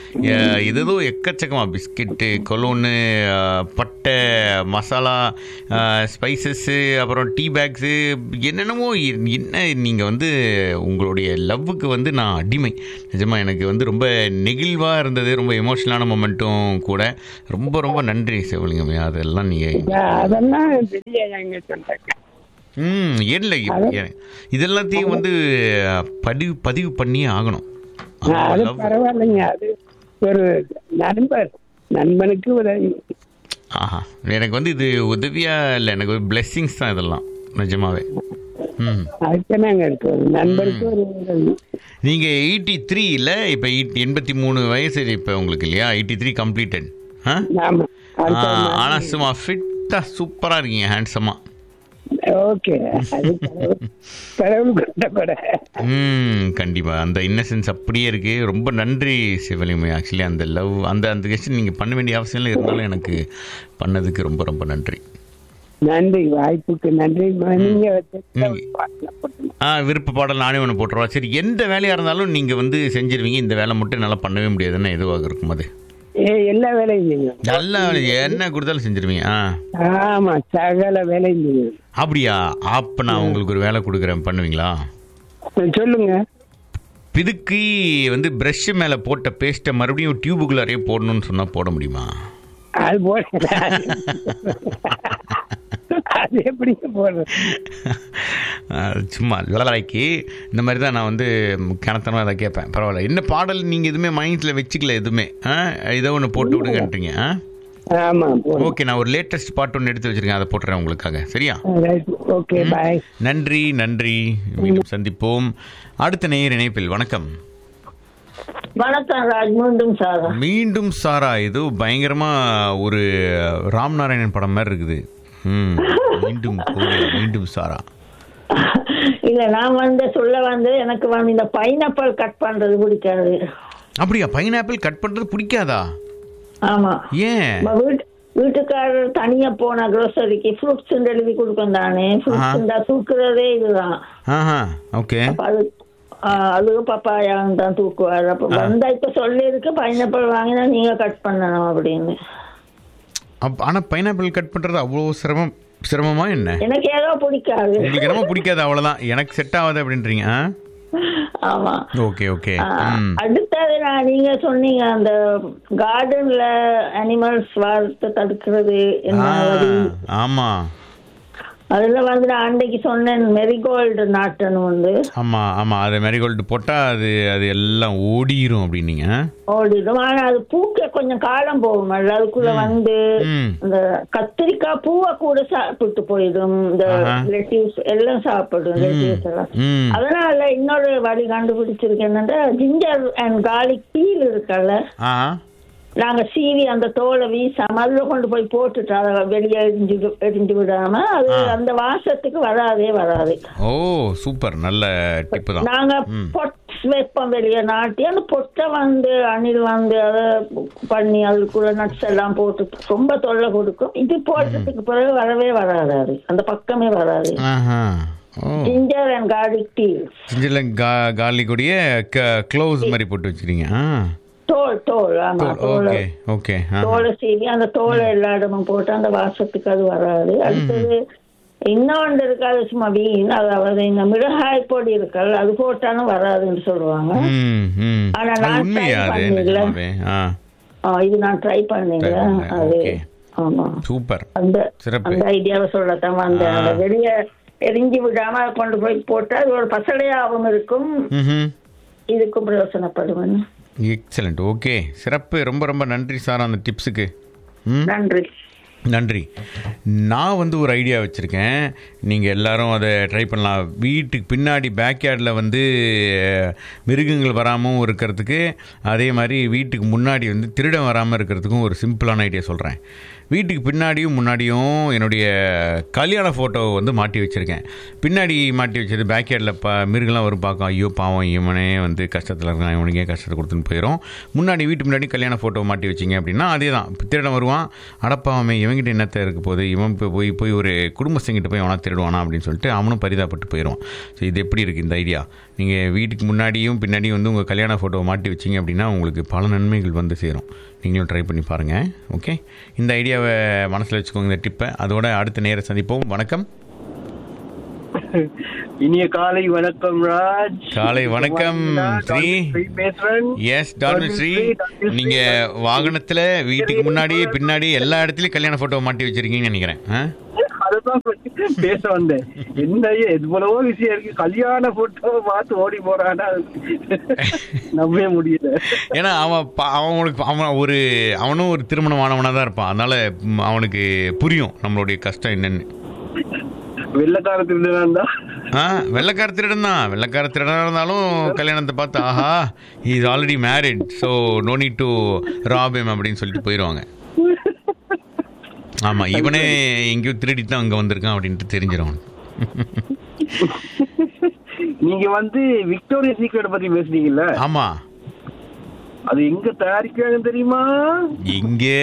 ஏதோ எக்கச்சக்கமாக பிஸ்கெட்டு கொலோனு பட்டை மசாலா ஸ்பைசஸ்ஸு அப்புறம் டீ பேக்ஸு என்னென்னமோ இ- என்ன நீங்கள் வந்து உங்களுடைய லவ்வுக்கு வந்து நான் அடிமை நிஜமாக எனக்கு வந்து ரொம்ப நெகிழ்வாக இருந்தது ரொம்ப எமோஷனலான மொமெண்ட்டும் கூட ரொம்ப ரொம்ப நன்றி சிவலிங்கமே அதெல்லாம் நீங்கள் அதெல்லாம் பெரிய எங்க சொல்றாங்க ம் இல்லை இதெல்லாத்தையும் வந்து பதிவு பதிவு பண்ணியே ஆகணும் அது love- பரவாயில்லைங்க அது ஒரு நண்பர் நண்பனுக்கு உதவி ஆஹா எனக்கு வந்து இது உதவியா இல்லை எனக்கு ஒரு பிளெஸ்ஸிங்ஸ் தான் இதெல்லாம் நிஜமாவே ம் அதுக்கு நாங்க இருக்கோம் நண்பருக்கு ஒரு உதவி நீங்கள் எயிட்டி த்ரீ இல்லை இப்போ எண்பத்தி மூணு வயசு இப்போ உங்களுக்கு இல்லையா எயிட்டி த்ரீ கம்ப்ளீட்டட் ஆ ஆமா ஆனால் சும்மா ஃபிட்டாக சூப்பராக இருக்கீங்க ஹேண்ட்ஸமாக ஓகே அது கடவுள் கடவுள் கொண்ட கூட ம் கண்டிப்பாக அந்த இன்னசென்ஸ் அப்படியே இருக்குது ரொம்ப நன்றி சிவலிங்கம் ஆக்சுவலி அந்த லவ் அந்த அந்த கெஸ்ட் நீங்கள் பண்ண வேண்டிய அவசியம் இல்லை இருந்தாலும் எனக்கு பண்ணதுக்கு ரொம்ப ரொம்ப நன்றி நன்றி வாய்ப்புக்கு நன்றி நீங்க வச்ச நீங்க- பாட்டுல போட்டு ஆ விருப்ப பாடல் நானே ஒன்று போட்டுருவா சரி எந்த வேலையாக இருந்தாலும் நீங்கள் வந்து செஞ்சிருவீங்க இந்த வேலை மட்டும் என்னால் பண்ணவே முடியாதுன்னு எதுவாக இருக்கும் அது ஏ எல்லா வேலையும் செய்யும் நல்ல வேலை என்ன கொடுத்தாலும் செஞ்சிருவீங்க ஆ ஆமா சகல வேலையும் செய்யும் அப்படியா அப்போ நான் உங்களுக்கு ஒரு வேலை கொடுக்குறேன் பண்ணுவீங்களா சொல்லுங்க பிதுக்கி வந்து ப்ரஷ் மேலே போட்ட பேஸ்ட்டை மறுபடியும் டியூபுக்குள்ளாரே போடணும்னு சொன்னால் போட முடியுமா அது போட அது எப்படி போடுறது அது சும்மா லலலாய்க்கு இந்த மாதிரி தான் நான் வந்து கிணத்தனமாக அதை கேட்பேன் பரவாயில்ல என்ன பாடல் நீங்கள் எதுவுமே மைண்டில் வச்சுக்கல எதுவுமே ஆ இதை ஒன்று போட்டு விடுங்கன்றீங்க ஆ ஆமா போடுறேன் ஓகே நான் ஒரு லேட்டஸ்ட் பாட்டு ஒன்று எடுத்து வச்சிருக்கேன் அதை போட்டுறேன் உங்களுக்காக சரியா ஓகே பாய் நன்றி நன்றி மீண்டும் சந்திப்போம் அடுத்த நேயர் இணைப்பில் வணக்கம் வணக்கம் ராஜ் மீண்டும் சார் மீண்டும் சாரா இது பயங்கரமா ஒரு ராம்நாராயணன் படம் மாதிரி இருக்குது ம் மீண்டும் கோவில் மீண்டும் சாரா இல்ல நான் வந்து சொல்ல வந்து எனக்கு வந்து இந்த பைனாப்பிள் கட் பண்றது பிடிக்காது அப்படியா பைனாப்பிள் கட் பண்றது பிடிக்காதா ஆமா ஏன் நம்ம வீட்டு வீட்டுக்காரர் தனியா போன groceryக்கு ஃப்ரூட்ஸ் எழுதி கொடுக்கும் தானே ஆஹா. ஃப்ரூட்ஸ் தான் தூக்குறதே இதுதான் ஆஹா ஓகே அப்ப அது ஆ, அதுவும் பப்பாயான்னு தான் தூக்குவார் அப்ப வந்தா இப்ப சொல்லியிருக்கு பைனாப்பிள் வாங்கினா நீங்க கட் பண்ணணும் அப்படின்னு அப் ஆனால் பைனாப்பிள் கட் பண்றது அவ்வளோ சிரமம் சிரமமா என்ன எனக்கு ஏதோ பிடிக்காது உங்களுக்கு என்னமோ பிடிக்காது அவ்வளோதான் எனக்கு செட் ஆகாது அப்படின்றீங்க ஆ ஆமா ஓகே ஓகே ஆ, ம் அடுத்தது நான் நீங்க சொன்னீங்க அந்த கார்டன்ல அனிமல்ஸ் வளர்த்து தடுக்கிறது என்ன ஆ வழி ஆமாம் அதுல வந்து நான் அன்னைக்கு சொன்னேன் மெரிகோல்டு நாட்டுன்னு வந்து ஆமாம் ஆமாம் அது மேரிகோல்டு போட்டால் அது அது எல்லாம் ஓடிரும் அப்படின்னீங்க ஓடிடும் ஆனா அது பூக்க கொஞ்சம் காலம் போகுமல்ல அதுக்குள்ள வந்து ம் இந்த கத்திரிக்காய் பூவை கூட சாப்பிட்டு போயிடும் இந்த ஆஹா. லெட்டிவ்ஸ் எல்லாம் சாப்பிடும் லெட்டிவ்ஸ் எல்லாம் ம் அதனால இன்னொரு வழி கண்டுபிடிச்சிருக்கேன் என்னன்னா ஜிஞ்சர் அண்ட் garlic பீல் இருக்குல்ல ஆ நாங்க சீவி அந்த தோலை வீசாம அதுல கொண்டு போய் போட்டுட்டு அதை வெளியே எரிஞ்சு எரிஞ்சு விடாம அது ஆ. அந்த வாசத்துக்கு வராதே வராது ஓ சூப்பர் நல்ல டிப்பு தான் நாங்க ம். பொட்ஸ் வைப்போம் வெளியே நாட்டி அந்த பொட்டை வந்து அணில் வந்து அதை பண்ணி அதுக்குள்ள நட்ஸ் எல்லாம் போட்டு ரொம்ப தொல்லை கொடுக்கும் இது போட்டதுக்கு பிறகு வரவே வராது அது அந்த பக்கமே வராது ஆஹா oh ginger and garlic deal இதில் கா கார்லிக்குடைய க க்ளோஸ் மாதிரி போட்டு வச்சுக்கிறீங்க ஆ தோல் தோல் ஆமா தோலை ஓகே ஓகே ஆ தோலை சீவி அந்த தோலை எல்லா இடமும் போட்டு அந்த வாசத்துக்கு அது வராது அடுத்தது இன்னொன்று இருக்காது சும்மா வீண் அதாவது இந்த மிளகாய் பொடி இருக்கல் அது போட்டாலும் வராதுன்னு சொல்லுவாங்க ம் ம் ஆனா அது நான் உண்மையா try அது பண்ணல. நிஜமாவே ஆ ஆ, இது நான் ட்ரை பண்ணீங்க Try பண்ணேன். அது Okay. ஆமா சூப்பர் அந்த சிறப்பு. அந்த ஐடியாவை சொல்லத்தான் அந்த ஆ. அந்த வெளிய எரிஞ்சு விடாம அதை கொண்டு போய் போட்டா அது ஒரு பசலையாகவும் இருக்கும் ம் இதுக்கும் பிரயோசனப்படும் எக்ஸலண்ட் ஓகே சிறப்பு ரொம்ப ரொம்ப நன்றி சார் அந்த டிப்ஸுக்கு ம் நன்றி நன்றி நான் வந்து ஒரு ஐடியா வச்சுருக்கேன் நீங்கள் எல்லாரும் அதை ட்ரை பண்ணலாம் வீட்டுக்கு பின்னாடி பேக்யார்டில் வந்து அஹ், மிருகங்கள் வராமல் இருக்கிறதுக்கு அதே மாதிரி வீட்டுக்கு முன்னாடி வந்து திருடன் வராமல் இருக்கிறதுக்கும் ஒரு சிம்பிளான ஐடியா சொல்கிறேன் வீட்டுக்கு பின்னாடியும் முன்னாடியும் என்னுடைய கல்யாண ஃபோட்டோவை வந்து மாட்டி வச்சுருக்கேன் பின்னாடி மாட்டி வச்சது பேக்யார்டில் ப மிருகெல்லாம் வரும் பார்க்கும் ஐயோ பாவம் இவனே வந்து கஷ்டத்தில் இருக்கான் இவனுக்கே கஷ்டத்தை கொடுத்துன்னு போயிடும் முன்னாடி வீட்டு முன்னாடி கல்யாண ஃபோட்டோ மாட்டி வச்சிங்க அப்படின்னா அதே தான் திருடன் வருவான் அடப்பாவமே இவங்கிட்ட என்னத்தை இருக்க போகுது இவன் இப்போ போய் போய் ஒரு குடும்பஸ்தங்கிட்ட போய் அவனா திருடுவானா அப்படின்னு சொல்லிட்டு அவனும் பரிதாபப்பட்டு போயிடும் ஸோ இது எப்படி இருக்குது இந்த ஐடியா நீங்கள் வீட்டுக்கு முன்னாடியும் பின்னாடியும் வந்து உங்கள் கல்யாண ஃபோட்டோ மாட்டி வச்சிங்க அப்படின்னா உங்களுக்கு பல நன்மைகள் வந்து சேரும் நீங்களும் ட்ரை பண்ணி பாருங்கள் ஓகே இந்த ஐடியாவை மனசில் வச்சுக்கோங்க இந்த டிப்பை அதோட அடுத்த நேரம் சந்திப்போம் வணக்கம் இனிய காலை வணக்கம் ராஜ் காலை வணக்கம், ஸ்ரீ. பேசுறேன் எஸ் டாக்டர் ஸ்ரீ நீங்கள் வாகனத்தில் வீட்டுக்கு முன்னாடி பின்னாடி எல்லா இடத்துலையும் கல்யாண ஃபோட்டோ மாட்டி வச்சிருக்கீங்கன்னு நினைக்கிறேன் ஆ அதுதான் பேச வந்தேன் என்ன எவ்வளவோ விஷயம் இருக்கு கல்யாண போட்டோ பார்த்து ஓடி போறானா நம்பவே முடியல ஏன்னா அவன் ப- அவனுக்கு அவன் ஒரு அவனும் ஒரு திருமணமானவனாக தான் இருப்பான் அதனால ம், அவனுக்கு புரியும் நம்மளுடைய கஷ்டம் என்னன்னு வெள்ளக்கார திருடனா தான் ஆ வெள்ளக்கார திருடன் தான் வெள்ளக்கார திருடனாக இருந்தாலும் கல்யாணத்தை பார்த்து aha is already married so no need to rob him அப்படின்னு சொல்லிட்டு போயிடுவாங்க ஆமாம் இவனே எங்கேயோ திருடிட்டு தான் அங்கே வந்திருக்கான் அப்படின்ட்டு தெரிஞ்சிடும் நீங்க வந்து விக்டோரியா சீக்ரெட் பத்தி பேசுனீங்கல்ல ஆமாம் அது எங்க தயாரிக்கிறாங்க தெரியுமா இங்கே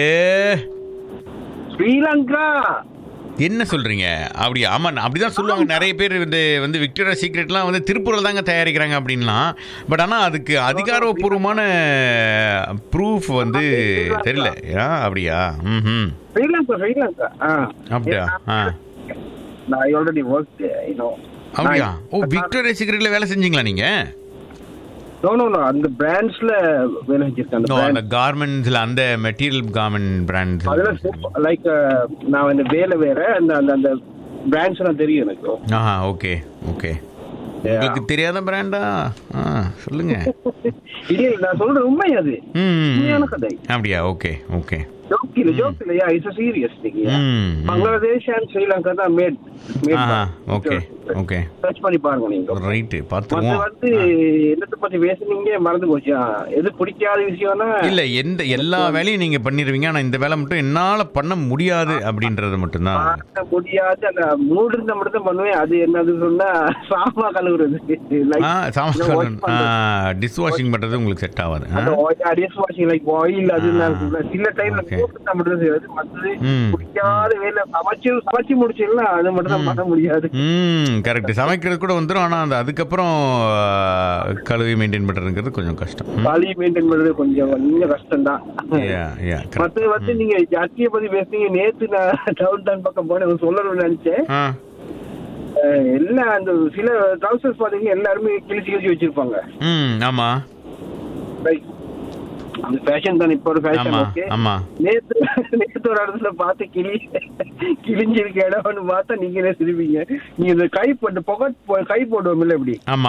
ஸ்ரீலங்கா என்ன சொல்றீங்க அப்படி ஆமா அப்படிதான் சொல்லுவாங்க நிறைய பேர் வந்து வந்து விக்டோரியா சீக்ரெட்லாம் வந்து திருப்பூரில் தாங்க தயாரிக்கிறாங்க அப்படின்லாம் பட் ஆனால் அதுக்கு அதிகாரப்பூர்வமான ப்ரூஃப் வந்து தெரியல ஆ அப்படியா ம் ஸ்ரீலங்கா ஸ்ரீலங்கா ஆ அப்படியா ஆ நான் ஆல்ரெடி ஒர்க் யூனோ அப்படியா ஓ விக்டோரியா சீக்ரெட்ல வேலை செஞ்சீங்களா நீங்க நோ நோ நோ அந்த பிராண்ட்ஸ்ல வேலை செஞ்சிருக்கேன் அந்த No, அந்த brand. கார்மெண்ட்ஸ்ல அந்த மெட்டீரியல் கார்மெண்ட் பிராண்ட் அதுல லைக் நான் இந்த வேலை வேற அந்த அந்த அந்த பிராண்ட்ஸ் எல்லாம் தெரியும் எனக்கு ஆஹா ஓகே ஓகே உங்களுக்கு தெரியாத பிராண்டா ஆ சொல்லுங்க இல்ல நான் சொல்றது உண்மை அது ம் உண்மையான கதை அப்படியா ஓகே ஓகே ஜோக் இல்ல ஜோக் இல்லையா இட்ஸ் சீரியஸ் நீங்க ம் ம். பங்களாதேஷ் அண்ட் ஸ்ரீலங்கா தான் made aha okay okay search பண்ணி பாருங்க நீங்க ரைட்டு மத்த பார்த்துருவோம் வந்து என்னத்தை பத்தி பேசுனீங்க மறந்து போச்சு ஆ, எது பிடிக்காத விஷயம்னா இல்ல எந்த எல்லா வேலையும் நீங்க பண்ணிடுவீங்க ஆனா இந்த வேலை மட்டும் என்னால பண்ண முடியாது அப்படின்றது மட்டும்தான் பார்க்க முடியாது அந்த மூடு இருந்தா மட்டும் தான் பண்ணுவேன் அது என்னது சொன்னா சாமா கழுவுறது ஆ Like, wash பண்றது. டிஷ் வாஷிங் பண்றது உங்களுக்கு செட் ஆகாது ஆ? அந்த டிஷ் வாஷிங் லைக் ஆயில் அது ஆ. இருக்குல்ல, சில டைம்ல Okay. போட்டு மட்டும் தான் செய்யறது மற்றது ம். பிடிக்காத வேலை சமைச்சு சமைச்சு முடிச்சிடலாம் அது மட்டும் தான் பண்ண முடியாது ம் கரெக்ட் சமைக்கிறது கூட வந்துடும் ஆனா அந்த அதுக்கப்புறம் ஆ, கழுவி மெயின்டைன் பண்றதுங்கிறது கொஞ்சம் கஷ்டம் ம். காலி மெயின்டைன் பண்றது கொஞ்சம் கொஞ்சம் கஷ்டம் தான் Yeah, yeah, correct. மற்றது வந்து நீங்க ஜட்டியை பத்தி பேசுனீங்க நேத்து நான் டவுன் டவுன் பக்கம் போனேன் சொல்லணும்னு நினைச்சேன் ஆ அஹ் எல்லாம் அந்த சில ட்ரௌசர்ஸ் பாத்தீங்கன்னா எல்லாருமே கிழிச்சு கிழிச்சு வச்சிருப்பாங்க ம் ஆமா Right. அந்த ஃபேஷன் தான் இப்போ ஒரு ஃபேஷன் ஆமா ஓகே ஆமா நேத்து நேத்து ஒரு இடத்துல பார்த்து கிளி கிழிஞ்சிருக்க இடம்னு பார்த்தா நீங்களே சிரிப்பீங்க நீங்க இந்த கை போட்டு பொகட் கை போடுவோம்ல இப்படி ஆமா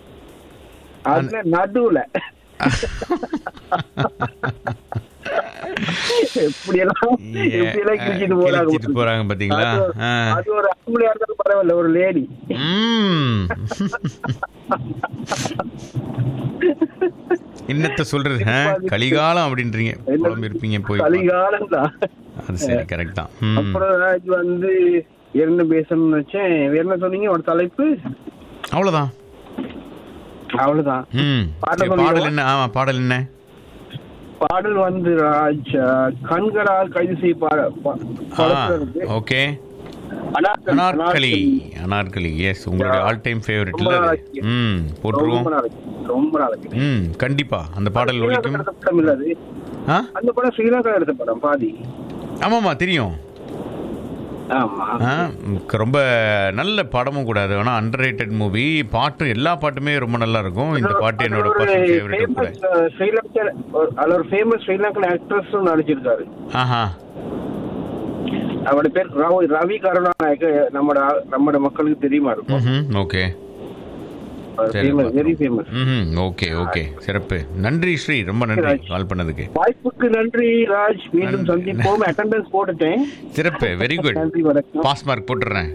அதுல நடுவுல எப்படி எல்லாம் எப்படி எல்லாம் கிழிச்சிட்டு போறாங்க கிழிச்சிட்டு போறாங்க பாத்தீங்களா அது ஒரு- ஆ. அது ஒரு ஆம்பளையா இருந்தாலும் பரவாயில்ல ஒரு லேடி ம். என்னத்த சொல்றது ஆ? கலிகாலம் அப்படின்றீங்க குழம்பு இருப்பீங்க போய் கலிகாலம் தான் அது சரி கரெக்ட் தான் ம். அப்புறம் ராஜ் வந்து என்ன பேசணும்னு நினைச்சேன் வேற என்ன சொன்னீங்க ஒரு தலைப்பு அவ்வளவுதான் அவ்வளவுதான் ம் பாடல் சரி, பாடல் சொல்லிடுவா? என்ன ஆமா பாடல் என்ன பாடல் வந்து ராஜ் அஹ், கண்களால் கைது செய்ய பா- பா- படத்துல இருக்கு. ஓகே அனார்கலி, அனார்கலி அனார்கலி. அனார்கலி எஸ் உங்களுடைய ஆல் டைம் ஃபேவரட்ல ரொம்ப நாளைக்கு. ம் ரொம்ப போட்டுருவோம் நாளைக்கு ரொம்ப நாளைக்கு ம் கண்டிப்பா அந்த பாடல் ஸ்ரீலங்கா ஒழிக்கும் எடுத்த படம் இல்ல அது ஆ அந்த படம் ஸ்ரீலங்கா எடுத்த படம் பாதி ஆமாமா தெரியும் ஆமா ஆ, ம், ரொம்ப நல்ல படமும் கூட அது ஆனால் அண்டர் ரேட்டட் மூவி பாட்டும் எல்லா பாட்டுமே ரொம்ப நல்லா இருக்கும் இந்த பாட்டு என்னோட அதுல ஒரு பர்சனல் ஃபேவரட் கூட famous, அஹ், ஸ்ரீலங்கா ஒரு- அதுல ஒரு ஃபேமஸ் ஸ்ரீலங்கன் ஆக்ட்ரஸும் நடிச்சிருக்காரு ஆஹா அவரோட பேர் ரவி ரவி கருணாநாயக்க நம்மட நம்மட மக்களுக்கு தெரியுமா இருக்கும் ம் ஓகே சரி, வெரி ஃபேமஸ் ம் ஓகே ஓகே சிறப்பு நன்றி ஸ்ரீ ரொம்ப நன்றி ராஜ். கால் பண்ணதுக்கு வாய்ப்புக்கு நன்றி ராஜ் மீண்டும் நன்றி. சந்திப்போம் அட்டெண்டன்ஸ் போட்டுட்டேன் சிறப்பு வெரி குட் நன்றி வணக்கம் பாஸ் மார்க் போட்டுடுறேன்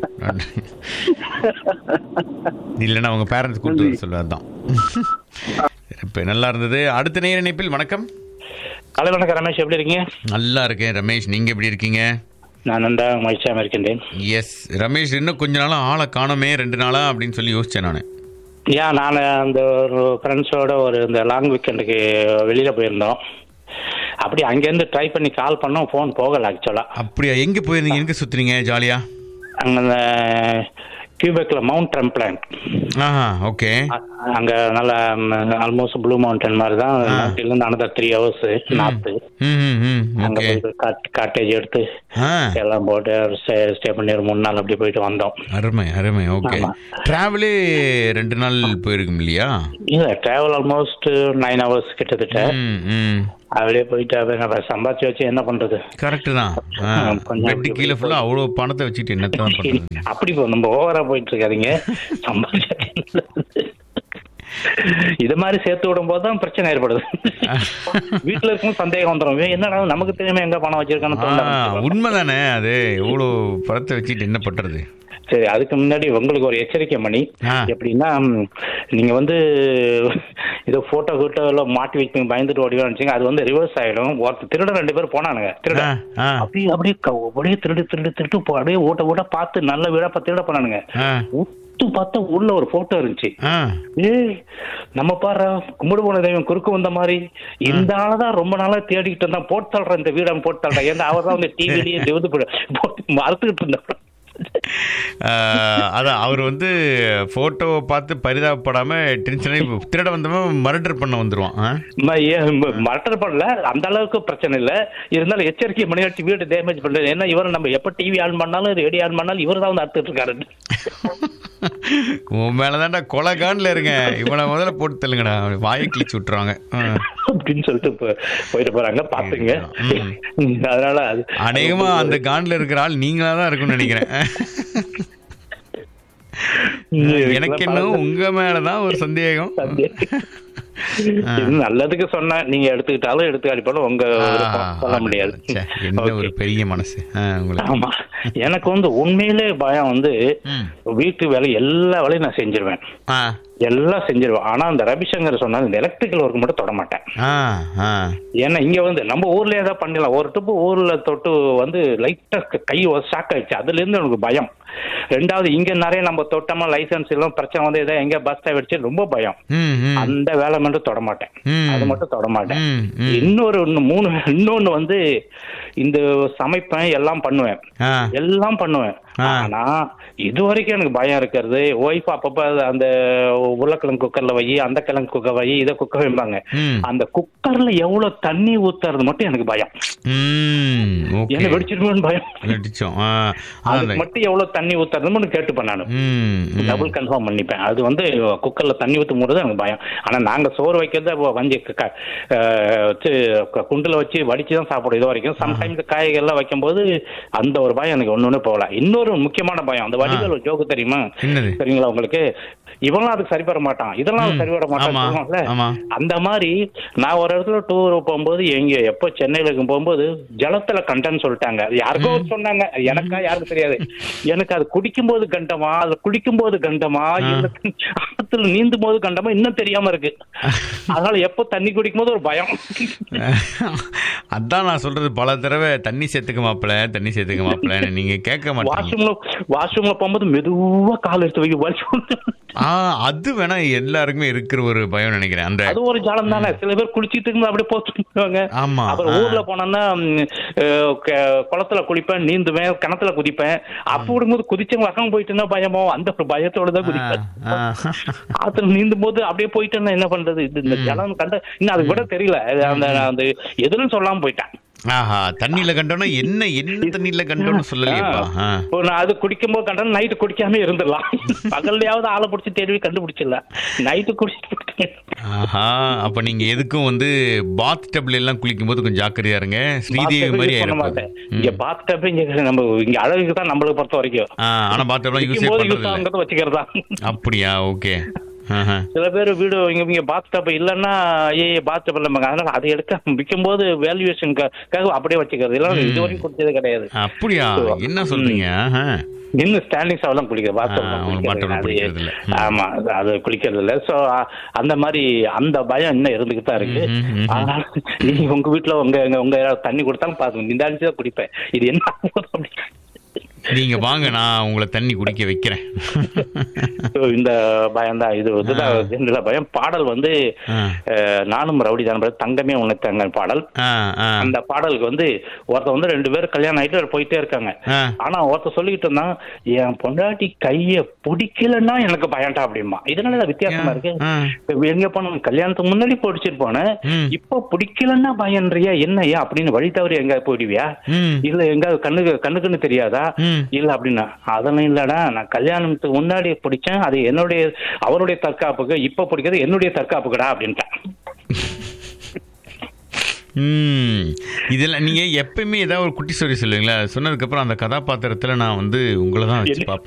இல்லைன்னா அவங்க பேரண்ட்ஸ் கொடுத்து வர சொல்லுவார் தான் சிறப்பு நல்லா இருந்தது அடுத்த நேர இணைப்பில் வணக்கம் காலை வணக்கம் ரமேஷ் எப்படி இருக்கீங்க நல்லா இருக்கேன் ரமேஷ் நீங்க எப்படி இருக்கீங்க நான் நன்றா மகிழ்ச்சியாக இருக்கின்றேன் எஸ் ரமேஷ் இன்னும் கொஞ்ச நாளா ஆளை காணோமே ரெண்டு நாளா அப்படின்னு சொல்லி யோசிச்சேன் நான் ஏன் நான் அந்த ஒரு ஃப்ரெண்ட்ஸோட ஒரு இந்த லாங் வீக்கெண்டுக்கு வெளியில் போயிருந்தோம் அப்படி அங்கேருந்து ட்ரை பண்ணி கால் பண்ணோம் ஃபோன் போகலை ஆக்சுவலாக அப்படியா எங்க போயிருந்தீங்க எங்க சுத்துறீங்க ஜாலியா அங்கே அந்த கியூபெக்கில் மவுண்ட் ட்ரம்ப்ளான் ஆஹா ஓகே அங்கே நல்ல ஆல்மோஸ்ட் ப்ளூ மவுண்டன் மாதிரி தான் நாட்டிலேருந்து அனதர் த்ரீ ஹவர்ஸ் நார்த்து ம் ம், ம் அங்கே ஓகே போய் காட்டேஜ் எடுத்து ஆ எல்லாம் போட்டு ஸ்டே பண்ணி ஒரு மூணு நாள் அப்படி போயிட்டு வந்தோம் அருமை அருமை ஓகே ஆமா. டிராவலே ரெண்டு நாள் போயிருக்கும் இல்லையா இல்லை ட்ராவல் ஆல்மோஸ்ட் நைன் ஹவர்ஸ் கிட்டத்தட்ட ம் ம் அப்படியே போயிட்டு அப்படியே நம்ம சம்பாதிச்சு வச்சு என்ன பண்றது கரெக்ட் தான் ஆ, கொஞ்சம் பெட்டு அப்படி கீழே ஃபுல்லா அவ்வளோ பணத்தை வச்சுட்டு என்னத்தான் பண்றது அப்படி போ நம்ம ஓவரா போயிட்டு இருக்காதீங்க சம்பாதிச்சு இது மாதிரி சேர்த்து விடும் போது தான் பிரச்சனை ஏற்படுது வீட்டுல இருக்கும் சந்தேகம் வந்துடும் இவன் என்னடா நமக்கு தெரியுமா எங்க பணம் வச்சிருக்கான்னு தோண்ட ஆ, ஆரம்பிச்சிடும். உண்மைதானே அது எவ்வளோ பணத்தை வச்சுட்டு என்ன பண்றது சரி அதுக்கு முன்னாடி உங்களுக்கு ஒரு எச்சரிக்கை மணி ஆ. எப்படின்னா ம், நீங்க வந்து ஏதோ போட்டோ கிட்டோ எல்லாம் மாட்டி வைப்பீங்க பயந்துட்டு ஓடி நினைச்சீங்க அது வந்து ரிவர்ஸ் ஆயிடும் ஒருத்தர் திருட ரெண்டு பேரும் போனானுங்க திருட ஆ, ஆ. அப்படியே அப்படியே க- அப்படியே திருடு திருடு திருட்டு போ அப்படியே ஓட்ட ஓட்ட பார்த்து நல்ல வீடா பார்த்து திருட போனானுங்க ஆ உத்து பார்த்தா உள்ள ஒரு போட்டோ இருந்துச்சு ஆ ஏய் நம்ம பாரு கும்பிடு போன தெய்வம் குறுக்கு வந்த மாதிரி இந்த ஆளதான் ரொம்ப நாளா தேடிக்கிட்டு இருந்தான் போட்டு தள்ளுறேன் இந்த வீட போட்டு தள்ளுறேன் ஏன்னா அவர் தான் வந்து டிவிலேயே இது போட்டு மறுத்துக்கிட்டு இருந்தார் ஆஹ், அதான் அவர் வந்து போட்டோவை பார்த்து பரிதாபப்படாம டென்ஷன் ஆகி திருட வந்தவன் மர்டர் பண்ண வந்துருவான் ஆ? மரட்டர் பண்ணல அந்த அளவுக்கு பிரச்சனை இல்ல இருந்தாலும் எச்சரிக்கை மணியாட்சி வீடு டேமேஜ் பண்றது ஏன்னா இவர் நம்ம எப்ப டிவி ஆன் பண்ணாலும் ரேடியோ ஆன் பண்ணாலும் இவர் தான் வந்து அறுத்துட்டு இருக்காரு உன் மேலதான்டா கொலகான்ல இருங்க இவனை முதல்ல போட்டு தள்ளுங்கடா வாயை கிழிச்சு விட்டுருவாங்க ஆ. அப்படின்னு சொல்லிட்டு போ- போயிட்டு போறாங்க பாத்துங்க அதனால அது அநேகமா அந்த கான்ல இருக்கிற ஆள் நீங்களா தான் இருக்கும்னு நினைக்கிறேன் எனக்கு இன்னும் உங்க மேலதான் ஒரு சந்தேகம் இது நல்லதுக்கு சொன்னா நீங்க எடுத்துக்கிட்டாலும் எடுத்துக்காட்டிப்பாலும் உங்க விருப்பம் சொல்ல முடியாது ச்சே, என்ன ஒரு Okay. பெரிய மனசு ஆ, உங்களுக்கு ஆமா எனக்கு வந்து உண்மையிலே பயம் வந்து ம். வீட்டு வேலை எல்லா வேலையும் நான் செஞ்சிருவேன் ஆ எல்லாம் செஞ்சிருவேன் ஆனா அந்த ரவிசங்கர் சொன்னா இந்த எலக்ட்ரிக்கல் ஒர்க் மட்டும் தொட மாட்டேன் ஆ ஆ ஏன்னா இங்க வந்து நம்ம ஊர்ல ஏதாவது பண்ணலாம் ஒரு ட்ரிப்பு ஊர்ல தொட்டு வந்து லைட்டா கை ஷாக் ஆயிடுச்சு அதுல இருந்து எனக்கு பயம் ரெண்டாவது இங்க நிறைய நம்ம தொட்டோமா லைசன்ஸ் எல்லாம் பிரச்சனை வந்து ஏதாவது எங்க பஸ் ஆயிடுச்சு ரொம்ப பயம் ம் ம் அந்த வேலை மட்டும் தொட மாட்டேன் ம். அது மட்டும் தொட மாட்டேன் ம், ம். இன்னொரு ஒண்ணு மூணு இன்னொன்னு வந்து இந்த சமைப்பேன் எல்லாம் பண்ணுவேன் ஆ எல்லாம் பண்ணுவேன் ஆ. ஆனா இது வரைக்கும் எனக்கு பயம் இருக்கிறது ஒய்ஃப் அப்பப்ப அந்த உருளைக்கிழங்கு குக்கர்ல வை அந்த கிழங்கு குக்கர் வை இதை குக்கர் வைப்பாங்க ம். அந்த குக்கர்ல எவ்வளவு தண்ணி ஊத்துறது மட்டும் எனக்கு பயம் ம் ஓகே என்ன வெடிச்சிருமோன்னு பயம் வெடிச்சோம் ஆ அதுக்கு அதான் மட்டும் எவ்வளவு தண்ணி ஊத்துறது மட்டும் கேட்டுப்பேன் நான் ம் ம். டபுள் கன்ஃபார்ம் பண்ணிப்பேன் அது வந்து குக்கர்ல தண்ணி ஊற்றும் போது எனக்கு பயம் ஆனா நாங்க சோறு வைக்கிறது அப்போ வஞ்சி க- க- அஹ் வச்சு க- குண்டுல வச்சு வடிச்சு தான் சாப்பிடுவோம் இது வரைக்கும் சம்டைம்ஸ் காய்கறிலாம் வைக்கும்போது அந்த ஒரு பயம் எனக்கு ஒண்ணு ஒண்ணு போகல இன்னொரு முக்கியமான பயம் அந்த வடிவேல் ஒரு ஜோக்கு தெரியுமா என்னது? சரிங்களா உங்களுக்கு இவெல்லாம் அதுக்கு சரி வர மாட்டான் இதெல்லாம் அதுக்கு சரி வர ஆமா, மாட்டான் ஆமா. அந்த மாதிரி நான் ஒரு இடத்துல டூர் போகும்போது எங்க எப்போ சென்னையில இருக்கும் போகும்போது ஜலத்துல கண்டன்னு சொல்லிட்டாங்க அது யாருக்கோ ஒரு சொன்னாங்க அது எனக்கா யாருக்கும் தெரியாது எனக்கு அது குடிக்கும் போது கண்டமா அது குளிக்கும் போது கண்டமா இல்ல ஆத்துல நீந்தும் போது கண்டமா இன்னும் தெரியாம இருக்கு அதனால எப்போ தண்ணி குடிக்கும் போது ஒரு பயம் அதான் நான் சொல்றது பல தடவை தண்ணி சேர்த்துக்க மாப்பிள தண்ணி சேர்த்துக்க மாப்பிள நீங்க கேட்க மாட்டீங்க வாஷ்ரூம்ல வாஷ்ரூம்ல போகும்போது மெதுவா கால் எடுத்து வைக்க வலி ஆ அது வேணா எல்லாருக்குமே இருக்கிற ஒரு பயம் நினைக்கிறேன் அந்த அது ஒரு ஜாலம் தானே சில பேர் குளிச்சிட்டு இருக்கும்போது அப்படியே போச்சுருவாங்க ஆமா, அப்புறம் ஆ. ஊர்ல போனோம்னா ம், அஹ், க- குளத்துல குளிப்பேன் நீந்துவேன் கிணத்துல குதிப்பேன் அப்ப விடும்போது குதிச்சவங்க வக்கம் போயிட்டுன்னா பயமோ அந்த ஒரு பயத்தோட தான் ஆ, குதிப்பேன் ஆ. ஆத்துல நீந்தும் போது அப்படியே போயிட்டேன்னா என்ன பண்றது இது இந்த ஜலம் கண்ட இன்னும் அது விட தெரியல அது அந்த அந்த எதுன்னு சொல்லாம போயிட்டேன் ஆஹா தண்ணியில கண்டோம்னா என்ன என்ன தண்ணியில கண்டோம்னு சொல்லலையேப்பா ஆ. இப்போ நான் அது குடிக்கும் போது கண்டா நைட்டு குடிக்காம இருந்துடலாம் பகல்லையாவது ஆளை பிடிச்சி தேடி கண்டுபிடிச்சிடல நைட்டு குடிச்சிட்டு ஆஹா அப்ப நீங்க எதுக்கும் வந்து பாத் டப்ல எல்லாம் குளிக்கும் போது கொஞ்சம் ஜாக்கிரதையா இருங்க ஸ்ரீதேவி மாதிரி பண்ண ஆயிருப்பாங்க மாட்டேன் இங்க பாத் டப் இங்க நம்ம இங்க அழகுக்கு தான் நம்மளுக்கு பொறுத்த வரைக்கும் ஆ, ஆனா பாத் டப்லாம் யூஸே விற்கும் போது யூஸ் பண்றது இல்ல ஆகுங்கிறத வச்சுக்கிறதா அப்படியா ஓகே ஆஹா. சில பேர் வீடு இங்க இங்க பாத் டப் இல்லைன்னா ஏ பாத் டப் இல்லைங்க அதனால அதை எடுக்க விற்கும் போது வேல்யூவேஷனுக்காக அப்படியே வச்சுக்கிறது இல்லை இது வரைக்கும் குடிச்சது கிடையாது அப்படியா என்ன சொல்றீங்க ஆஹா. இன்னும் ஸ்டாண்டிங் ஷவர்லாம் குளிக்கிற ஆ, அவங்க பாத்ரூம்ல குளிக்கிறது இல்ல. ம். ஆமா அது குளிக்கிறது இல்ல சோ அந்த மாதிரி அந்த பயம் இன்னும் இருந்துகிட்டு தான் இருக்கு ம், ம், ம். ஆனா நீ உங்க வீட்டுல உங்க உங்க- உங்க யாராவது தண்ணி கொடுத்தாலும் பாத்துங்க இந்த அடிச்சு தான் குடிப்பேன் இது என்ன ஆகுது அப்படி? நீங்க வாங்க நான் உங்களை தண்ணி குடிக்க வைக்கிறேன் So, இந்த பயம் தான் இது இதுதான் general ஆ பயம் பாடல் வந்து ஆ. அஹ், நானும் ரவுடி தான் தங்கமே உனத்தாங்க பாடல் ஆ, ஆ, அந்த பாடலுக்கு வந்து ஒருத்தர் வந்து ரெண்டு பேரும் கல்யாணம் ஆயிட்டு போயிட்டே இருக்காங்க ஆ. ஆனா ஒருத்தர் சொல்லிக்கிட்டு இருந்தான் என் பொண்டாட்டி கைய பிடிக்கலன்னா எனக்கு பயம்டா அப்படிமா இதனால வித்தியாசமா இருக்கு ஆ. இப்ப எங்க போன கல்யாணத்துக்கு முன்னாடி பிடிச்சிட்டு போனேன் ம். இப்போ பிடிக்கலன்னா பயன்றியா என்னையா அப்படின்னு வழி தவறி எங்க போயிடுவியா ம். இல்ல எங்க கண்ணுக்கு கண்ணுக்குன்னு தெரியாதா ம். இல்ல அப்படின்னா அதெல்லாம் இல்லடா நான் கல்யாணத்துக்கு முன்னாடி பிடிச்சேன் அது என்னுடைய அவருடைய தற்காப்புக்கு இப்ப பிடிக்கிறது என்னுடைய தற்காப்புக்குடா அப்படின்ட்டான் ம் இதெல்லாம் நீங்க எப்பயுமே ஏதாவது ஒரு குட்டி ஸ்டோரி சொல்லுவீங்களா சொன்னதுக்கு அப்புறம் அந்த கதாபாத்திரத்துல நான் வந்து உங்களை தான் வச்சு என்ன- பார்ப்பேன்